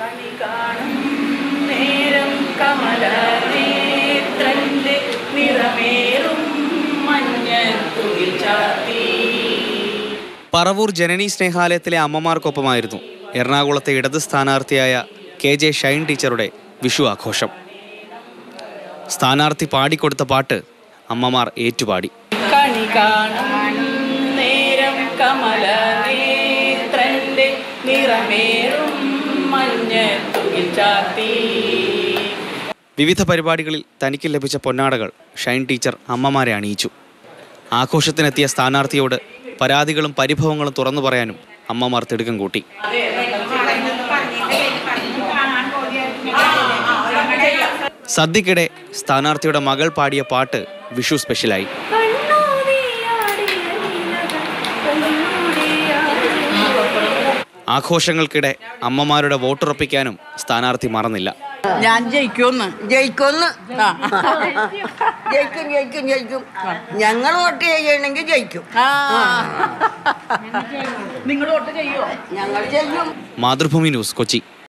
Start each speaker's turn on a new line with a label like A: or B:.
A: കാണും നേരം കമലനേത്രന്റെ നിറമേറും മഞ്ഞത്തുകിൽ ചാത്തി
B: പറവൂർ ജനനി സ്നേഹാലയത്തിലെ അമ്മമാർക്കൊപ്പമായിരുന്നു എറണാകുളത്തെ ഇടത് സ്ഥാനാർത്ഥിയായ കെ ജെ ഷൈൻ ടീച്ചറുടെ വിഷു ആഘോഷം സ്ഥാനാർത്ഥി പാടിക്കൊടുത്ത പാട്ട് അമ്മമാർ ഏറ്റുപാടി
A: കണി കാണും നേരം കമലനേത്രന്റെ നിറമേറും മഞ്ഞത്തുകിൽ ചാത്തി
B: വിവിധ പരിപാടികളിൽ തനിക്ക് ലഭിച്ച പൊന്നാടകൾ ഷൈൻ ടീച്ചർ അമ്മമാരെ അണിയിച്ചു ആഘോഷത്തിനെത്തിയ സ്ഥാനാർത്ഥിയോട് പരാതികളും പരിഭവങ്ങളും തുറന്നു പറയാനും അമ്മമാർ തിടുക്കം കൂട്ടി സദ്യക്കിടെ സ്ഥാനാർത്ഥിയുടെ മകൾ പാടിയ പാട്ട് വിഷു സ്പെഷ്യലായി ആഘോഷങ്ങൾക്കിടെ അമ്മമാരുടെ വോട്ടുറപ്പിക്കാനും സ്ഥാനാർത്ഥി മറന്നില്ല
C: ഞാൻ ജയിക്കുമെന്ന്
D: ജയിക്കുമെന്ന്
C: ആ.
D: ജയിക്കും ജയിക്കും ജയിക്കും ഞങ്ങൾ വോട്ട് ചെയ്യണമെങ്കിൽ ജയിക്കും
C: ആ. നിങ്ങൾ വോട്ട് ചെയ്യോ
D: ഞങ്ങൾ ചെയ്യും
B: മാതൃഭൂമി ന്യൂസ് കൊച്ചി